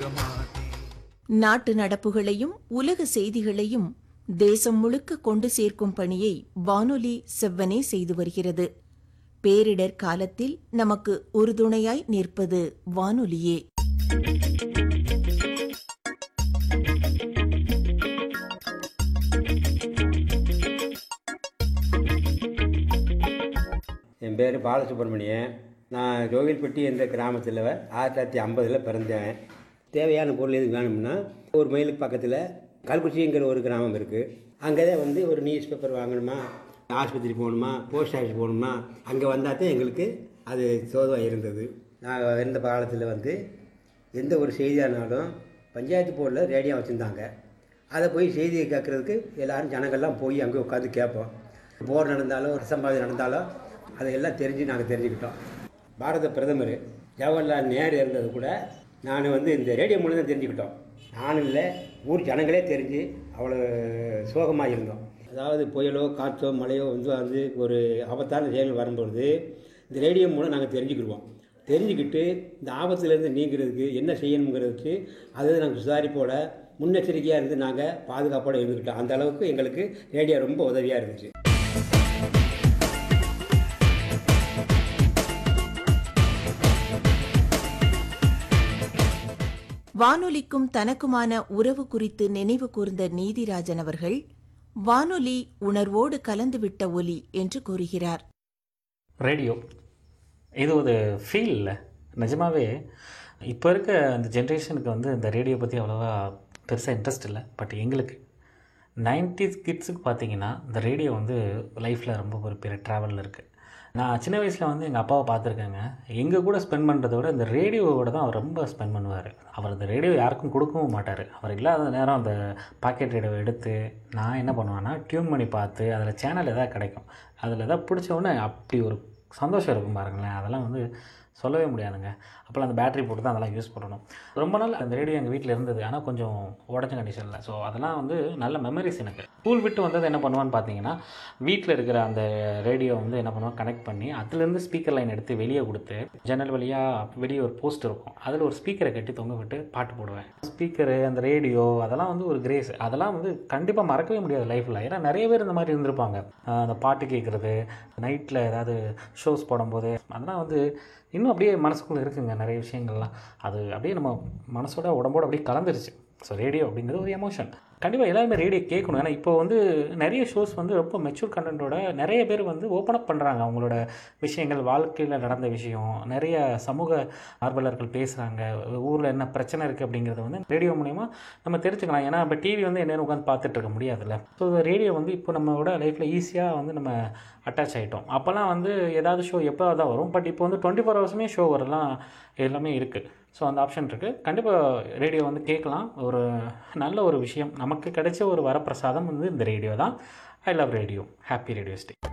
மாதே நாட்டு நடப்புகளையும் உலக செய்திகளையும் தேசம் முழுக்க கொண்டு சேர்க்கும் பணியை வானொலி செவ்வனே செய்து வருகிறது பேரிடர் காலத்தில் நமக்கு உறுதுணையாய் நிற்பது வானொலியே என் பேர் பாலசுப்ரமணியன் நான் ஜோகில்பட்டி என்ற கிராமத்தில் ஆயிரத்தி தொள்ளாயிரத்தி ஐம்பதில் பிறந்தேன் தேவையான பொருள் எதுவும் வேணும்னா ஒரு மைலுக்கு பக்கத்தில் கல்குச்சிங்கிற ஒரு கிராமம் இருக்குது அங்கே தான் வந்து ஒரு நியூஸ் பேப்பர் வாங்கணுமா ஆஸ்பத்திரி போகணுமா போஸ்ட் ஆஃபீஸ் போகணுமா அங்கே வந்தால் தான் எங்களுக்கு அது சோதம் இருந்தது நான் இருந்த காலத்தில் வந்து எந்த ஒரு செய்தியானாலும் பஞ்சாயத்து போர்டில் ரேடியோ வச்சுருந்தாங்க அதை போய் செய்தியை கேட்குறதுக்கு எல்லாரும் ஜனங்கள்லாம் போய் அங்கே உட்காந்து கேட்போம் போர் நடந்தாலும் அசம்பாவி நடந்தாலும் அதையெல்லாம் தெரிஞ்சு நாங்கள் தெரிஞ்சுக்கிட்டோம் பாரத பிரதமர் ஜவஹர்லால் நேரு இருந்தது கூட நான் வந்து இந்த ரேடியோ மூலம் தான் தெரிஞ்சுக்கிட்டோம் நானும் இல்லை ஊர் ஜனங்களே தெரிஞ்சு அவ்வளோ சோகமாக இருந்தோம் அதாவது புயலோ காற்றோ மழையோ வந்து வந்து ஒரு ஆபத்தான செயல் வரும்பொழுது இந்த ரேடியோ மூலம் நாங்கள் தெரிஞ்சுக்கிடுவோம் தெரிஞ்சுக்கிட்டு இந்த ஆபத்துலேருந்து நீங்கிறதுக்கு என்ன செய்யணுங்கிறதுக்கு அது நாங்கள் சுதாரிப்போட முன்னெச்சரிக்கையாக இருந்து நாங்கள் பாதுகாப்போடு இருந்துக்கிட்டோம் அந்த அளவுக்கு எங்களுக்கு ரேடியோ ரொம்ப உதவியாக இருந்துச்சு வானொலிக்கும் தனக்குமான உறவு குறித்து நினைவு கூர்ந்த நீதிராஜன் அவர்கள் வானொலி உணர்வோடு கலந்துவிட்ட ஒலி என்று கூறுகிறார் ரேடியோ இது ஒரு ஃபீல் இல்லை நிஜமாவே இப்போ இருக்க அந்த ஜென்ரேஷனுக்கு வந்து இந்த ரேடியோ பற்றி அவ்வளோவா பெருசாக இன்ட்ரெஸ்ட் இல்லை பட் எங்களுக்கு நைன்டிஸ் கிட்ஸுக்கு பார்த்தீங்கன்னா இந்த ரேடியோ வந்து லைஃப்பில் ரொம்ப ஒரு பெரிய ட்ராவலில் இருக்குது நான் சின்ன வயசில் வந்து எங்கள் அப்பாவை பார்த்துருக்கேங்க எங்கள் கூட ஸ்பெண்ட் பண்ணுறத விட இந்த ரேடியோவோட தான் அவர் ரொம்ப ஸ்பெண்ட் பண்ணுவார் அவர் அந்த ரேடியோ யாருக்கும் கொடுக்கவும் மாட்டார் அவர் இல்லாத நேரம் அந்த பாக்கெட் ரேடியோவை எடுத்து நான் என்ன பண்ணுவேன்னா டியூன் பண்ணி பார்த்து அதில் சேனல் எதாவது கிடைக்கும் அதில் எதாவது பிடிச்ச உடனே அப்படி ஒரு சந்தோஷம் இருக்கும் பாருங்களேன் அதெல்லாம் வந்து சொல்லவே முடியாதுங்க அப்போல்லாம் அந்த பேட்டரி போட்டு தான் அதெல்லாம் யூஸ் பண்ணணும் ரொம்ப நாள் அந்த ரேடியோ எங்கள் வீட்டில் இருந்தது ஆனால் கொஞ்சம் உடஞ்ச கண்டிஷனில் ஸோ அதெல்லாம் வந்து நல்ல மெமரிஸ் எனக்கு ஸ்கூல் விட்டு வந்தது என்ன பண்ணுவான்னு பார்த்தீங்கன்னா வீட்டில் இருக்கிற அந்த ரேடியோ வந்து என்ன பண்ணுவோம் கனெக்ட் பண்ணி அதுலேருந்து ஸ்பீக்கர் லைன் எடுத்து வெளியே கொடுத்து ஜன்னல் வழியாக வெளியே ஒரு போஸ்ட் இருக்கும் அதில் ஒரு ஸ்பீக்கரை கட்டி தொங்க விட்டு பாட்டு போடுவேன் ஸ்பீக்கரு அந்த ரேடியோ அதெல்லாம் வந்து ஒரு கிரேஸ் அதெல்லாம் வந்து கண்டிப்பாக மறக்கவே முடியாது லைஃப்பில் ஏன்னா நிறைய பேர் இந்த மாதிரி இருந்திருப்பாங்க ஆஹ் அந்த பாட்டு கேட்குறது நைட்டில் ஏதாவது ஷோஸ் போடும்போது அதெல்லாம் வந்து இன்னும் அப்படியே மனசுக்குள்ளே இருக்குங்க நிறைய விஷயங்கள்லாம் அது அப்படியே நம்ம மனசோட உடம்போட அப்படியே கலந்துருச்சு ஸோ ரேடியோ அப்படிங்கிறது ஒரு எமோஷன் கண்டிப்பாக எல்லாருமே ரேடியோ கேட்கணும் ஏன்னா இப்போ வந்து நிறைய ஷோஸ் வந்து ரொம்ப மெச்சூர் கண்டென்ட்டோட நிறைய பேர் வந்து ஓப்பன் அப் பண்ணுறாங்க அவங்களோட விஷயங்கள் வாழ்க்கையில் நடந்த விஷயம் நிறைய சமூக ஆர்வலர்கள் பேசுகிறாங்க ஊரில் என்ன பிரச்சனை இருக்குது அப்படிங்கிறத வந்து ரேடியோ மூலயமா நம்ம தெரிஞ்சுக்கலாம் ஏன்னா இப்போ டிவி வந்து என்ன உட்காந்து பார்த்துட்டு இருக்க முடியாதுல்ல ஸோ ரேடியோ வந்து இப்போ நம்மளோட லைஃப்பில் ஈஸியாக வந்து நம்ம அட்டாச் ஆகிட்டோம் அப்போல்லாம் வந்து ஏதாவது ஷோ எப்போ தான் வரும் பட் இப்போ வந்து டுவெண்ட்டி ஃபோர் ஹவர்ஸுமே ஷோ வரலாம் எல்லாமே இருக்குது ஸோ அந்த ஆப்ஷன் இருக்குது கண்டிப்பாக ரேடியோ வந்து கேட்கலாம் ஒரு நல்ல ஒரு விஷயம் நமக்கு கிடைச்ச ஒரு வரப்பிரசாதம் வந்து இந்த ரேடியோ தான் I love radio happy radio stay